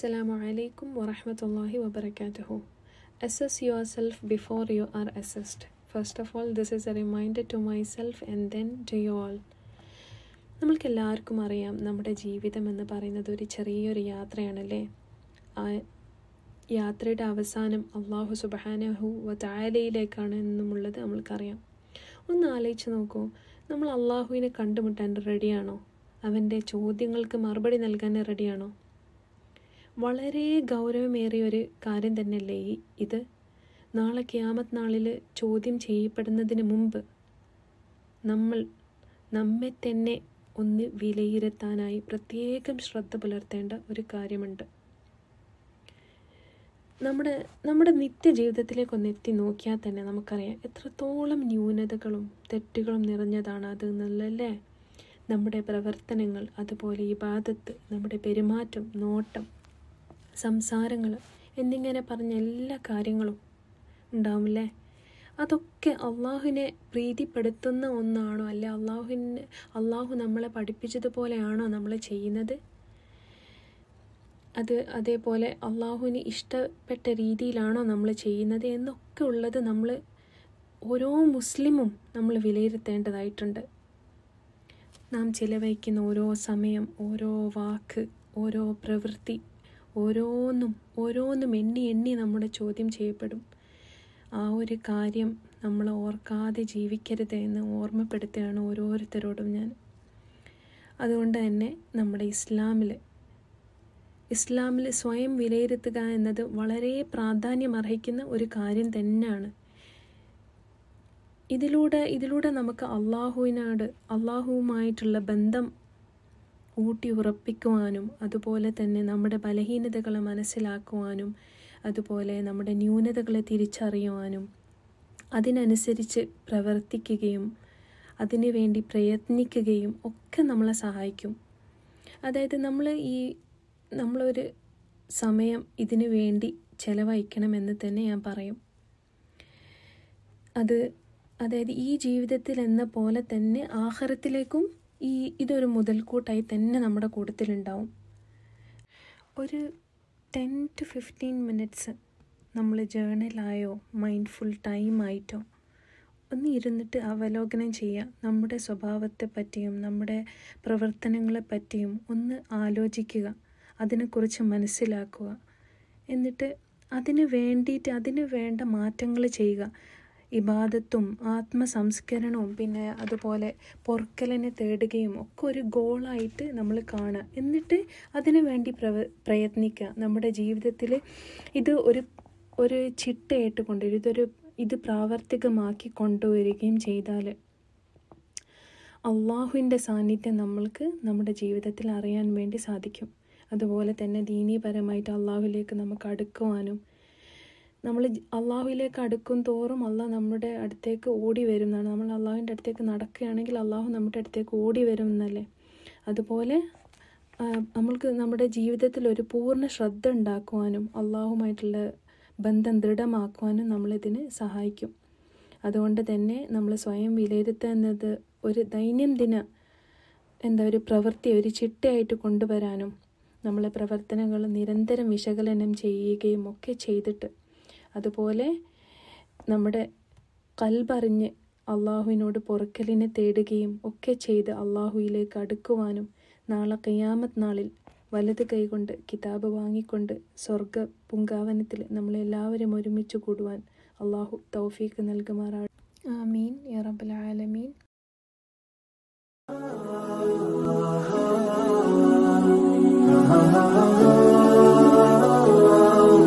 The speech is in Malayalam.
Assalamu alaikum wa rahmatullahi wa barakatuhu. Assess yourself before you are assessed. First of all, this is a reminder to myself and then to you all. നമ്മൾക്ക് എല്ലാവർക്കും അറിയാം നമ്മുടെ ജീവിതം എന്ന് പറയുന്നത് ഒരു ചെറിയൊരു യാത്രയാണല്ലേ ആ യാത്രയുടെ അവസാനം അള്ളാഹു സുബാനഹു വതാലയിലേക്കാണ് എന്നുമുള്ളത് നമ്മൾക്കറിയാം ഒന്ന് ആലോചിച്ച് നോക്കൂ നമ്മൾ അള്ളാഹുവിനെ കണ്ടുമുട്ടാൻ റെഡിയാണോ അവൻ്റെ ചോദ്യങ്ങൾക്ക് മറുപടി നൽകാൻ റെഡിയാണോ വളരെ ഗൗരവമേറിയ ഒരു കാര്യം തന്നെയല്ലേ ഈ ഇത് നാളെ ക്യാമത്ത് നാളിൽ ചോദ്യം ചെയ്യപ്പെടുന്നതിന് മുമ്പ് നമ്മൾ നമ്മെ തന്നെ ഒന്ന് വിലയിരുത്താനായി പ്രത്യേകം ശ്രദ്ധ പുലർത്തേണ്ട ഒരു കാര്യമുണ്ട് നമ്മുടെ നമ്മുടെ നിത്യജീവിതത്തിലേക്കൊന്ന് എത്തി നോക്കിയാൽ തന്നെ നമുക്കറിയാം എത്രത്തോളം ന്യൂനതകളും തെറ്റുകളും നിറഞ്ഞതാണ് അത് എന്നുള്ളല്ലേ നമ്മുടെ പ്രവർത്തനങ്ങൾ അതുപോലെ ഇബാദത്ത് നമ്മുടെ പെരുമാറ്റം നോട്ടം സംസാരങ്ങൾ എന്നിങ്ങനെ പറഞ്ഞ എല്ലാ കാര്യങ്ങളും ഉണ്ടാവില്ലേ അതൊക്കെ അള്ളാഹുവിനെ പ്രീതിപ്പെടുത്തുന്ന ഒന്നാണോ അല്ലെ അള്ളാഹുവിന് അള്ളാഹു നമ്മളെ പഠിപ്പിച്ചതുപോലെയാണോ നമ്മൾ ചെയ്യുന്നത് അത് അതേപോലെ അള്ളാഹുവിന് ഇഷ്ടപ്പെട്ട രീതിയിലാണോ നമ്മൾ ചെയ്യുന്നത് എന്നൊക്കെ ഉള്ളത് നമ്മൾ ഓരോ മുസ്ലിമും നമ്മൾ വിലയിരുത്തേണ്ടതായിട്ടുണ്ട് നാം ചിലവഴിക്കുന്ന ഓരോ സമയം ഓരോ വാക്ക് ഓരോ പ്രവൃത്തി ഓരോന്നും ഓരോന്നും എണ്ണി എണ്ണി നമ്മുടെ ചോദ്യം ചെയ്യപ്പെടും ആ ഒരു കാര്യം നമ്മൾ ഓർക്കാതെ ജീവിക്കരുത് എന്ന് ഓർമ്മപ്പെടുത്തുകയാണ് ഓരോരുത്തരോടും ഞാൻ അതുകൊണ്ട് തന്നെ നമ്മുടെ ഇസ്ലാമിൽ ഇസ്ലാമിൽ സ്വയം വിലയിരുത്തുക എന്നത് വളരെ പ്രാധാന്യം അർഹിക്കുന്ന ഒരു കാര്യം തന്നെയാണ് ഇതിലൂടെ ഇതിലൂടെ നമുക്ക് അള്ളാഹുവിനോട് അള്ളാഹുവുമായിട്ടുള്ള ബന്ധം ഊട്ടി ഉറപ്പിക്കുവാനും അതുപോലെ തന്നെ നമ്മുടെ ബലഹീനതകളെ മനസ്സിലാക്കുവാനും അതുപോലെ നമ്മുടെ ന്യൂനതകളെ തിരിച്ചറിയുവാനും അതിനനുസരിച്ച് പ്രവർത്തിക്കുകയും അതിനു വേണ്ടി പ്രയത്നിക്കുകയും ഒക്കെ നമ്മളെ സഹായിക്കും അതായത് നമ്മൾ ഈ നമ്മളൊരു സമയം ഇതിനു വേണ്ടി ചെലവഴിക്കണമെന്ന് തന്നെ ഞാൻ പറയും അത് അതായത് ഈ ജീവിതത്തിൽ എന്ന പോലെ തന്നെ ആഹാരത്തിലേക്കും ഈ ഇതൊരു മുതൽക്കൂട്ടായി തന്നെ നമ്മുടെ കൂട്ടത്തിലുണ്ടാവും ഒരു ടെൻ ടു ഫിഫ്റ്റീൻ മിനിറ്റ്സ് നമ്മൾ ജേണലായോ മൈൻഡ്ഫുൾ ടൈം ആയിട്ടോ ഒന്ന് ഇരുന്നിട്ട് അവലോകനം ചെയ്യുക നമ്മുടെ സ്വഭാവത്തെ പറ്റിയും നമ്മുടെ പ്രവർത്തനങ്ങളെ പറ്റിയും ഒന്ന് ആലോചിക്കുക അതിനെക്കുറിച്ച് മനസ്സിലാക്കുക എന്നിട്ട് അതിന് വേണ്ടിയിട്ട് അതിന് വേണ്ട മാറ്റങ്ങൾ ചെയ്യുക ഇബാദത്തും ആത്മസംസ്കരണവും പിന്നെ അതുപോലെ പൊറുക്കലിനെ തേടുകയും ഒക്കെ ഒരു ഗോളായിട്ട് നമ്മൾ കാണുക എന്നിട്ട് അതിനു വേണ്ടി പ്രവ പ്രയത്നിക്കുക നമ്മുടെ ജീവിതത്തിൽ ഇത് ഒരു ഒരു ചിട്ടയായിട്ട് കൊണ്ടുവരും ഇതൊരു ഇത് പ്രാവർത്തികമാക്കി കൊണ്ടുവരികയും ചെയ്താൽ അള്ളാഹുവിൻ്റെ സാന്നിധ്യം നമ്മൾക്ക് നമ്മുടെ ജീവിതത്തിൽ അറിയാൻ വേണ്ടി സാധിക്കും അതുപോലെ തന്നെ ദീനീപരമായിട്ട് അള്ളാഹുവിലേക്ക് നമുക്ക് അടുക്കുവാനും നമ്മൾ അള്ളാഹുവിലേക്ക് അടുക്കും തോറും അള്ളാഹ് നമ്മുടെ അടുത്തേക്ക് ഓടി വരും എന്നാണ് നമ്മൾ അള്ളാഹുവിൻ്റെ അടുത്തേക്ക് നടക്കുകയാണെങ്കിൽ അള്ളാഹു നമ്മുടെ അടുത്തേക്ക് ഓടി വരും എന്നല്ലേ അതുപോലെ നമ്മൾക്ക് നമ്മുടെ ജീവിതത്തിൽ ഒരു പൂർണ്ണ ശ്രദ്ധ ഉണ്ടാക്കുവാനും അള്ളാഹുമായിട്ടുള്ള ബന്ധം ദൃഢമാക്കുവാനും നമ്മളിതിന് സഹായിക്കും അതുകൊണ്ട് തന്നെ നമ്മൾ സ്വയം വിലയിരുത്തുക എന്നത് ഒരു ദൈനംദിന എന്താ ഒരു പ്രവൃത്തി ഒരു ചിട്ടയായിട്ട് കൊണ്ടുവരാനും നമ്മളെ പ്രവർത്തനങ്ങൾ നിരന്തരം വിശകലനം ചെയ്യുകയും ഒക്കെ ചെയ്തിട്ട് അതുപോലെ നമ്മുടെ കൽപറിഞ്ഞ് അള്ളാഹുവിനോട് പൊറുക്കലിനെ തേടുകയും ഒക്കെ ചെയ്ത് അള്ളാഹുവിലേക്ക് അടുക്കുവാനും നാളെ കയ്യാമത്ത് നാളിൽ വലത് കൈകൊണ്ട് കിതാബ് വാങ്ങിക്കൊണ്ട് സ്വർഗ പൂങ്കാവനത്തിൽ നമ്മളെല്ലാവരും ഒരുമിച്ച് കൂടുവാൻ അള്ളാഹു തൗഫീക്ക് നൽകുമാറാണ് ആമീൻ യാ റബ്ബൽ ആലമീൻ Oh